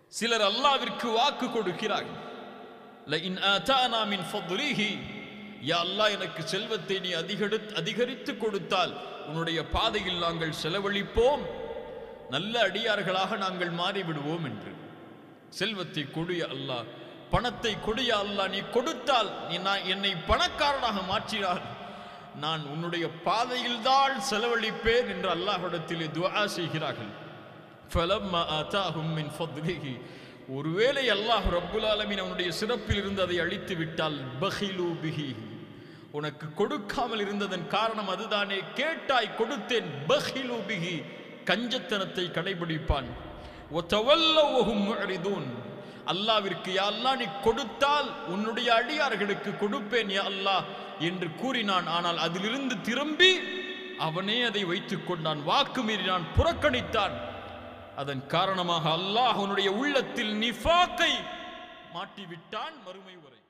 சிலர் அல்லாவிற்கு வாக்கு கொடுக்கிறார்கள் லஇன் ஆதானா மின் ஃபத்லிஹி யா அல்லாஹ் எனக்கு செல்வத்தை நீ அதிகரித்து அதிகரித்து கொடுத்தால் உன்னுடைய பாதையில் நாங்கள் செலவழிப்போம் நல்ல அடியார்களாக நாங்கள் மாறிவிடுவோம் என்று செல்வத்தை கொடிய அல்லாஹ் பணத்தை கொடிய அல்லாஹ் நீ கொடுத்தால் நீ நான் என்னை பணக்காரனாக மாற்றினார் நான் உன்னுடைய பாதையில் தான் செலவழிப்பேன் என்று அல்லாஹ்விடத்திலே துஆ செய்கிறார்கள் ஃபலம்மா ஆதாஹும் மின் ஃபத்லிஹி ஒருவேளை அல்லாஹ் ரப்புல் ஆலமீன் அவனுடைய சிறப்பில் இருந்து அதை அழித்து விட்டால் பஹிலு பிஹி உனக்கு கொடுக்காமல் இருந்ததன் காரணம் அதுதானே கேட்டாய் கொடுத்தேன் பஹிலு பிஹி கஞ்சத்தனத்தை கடைபிடிப்பான் ஒத்தவல்லவும் முஅரிதூன் அல்லாவிற்கு யா அல்லாஹ் நீ கொடுத்தால் உன்னுடைய அடியார்களுக்கு கொடுப்பேன் யா அல்லாஹ் என்று கூறினான் ஆனால் அதிலிருந்து திரும்பி அவனே அதை வைத்துக் கொண்டான் வாக்கு மீறினான் புறக்கணித்தான் அதன் காரணமாக அல்லாஹ் அவனுடைய உள்ளத்தில் நிஃபாக்கை மாட்டிவிட்டான் மறுமை வரை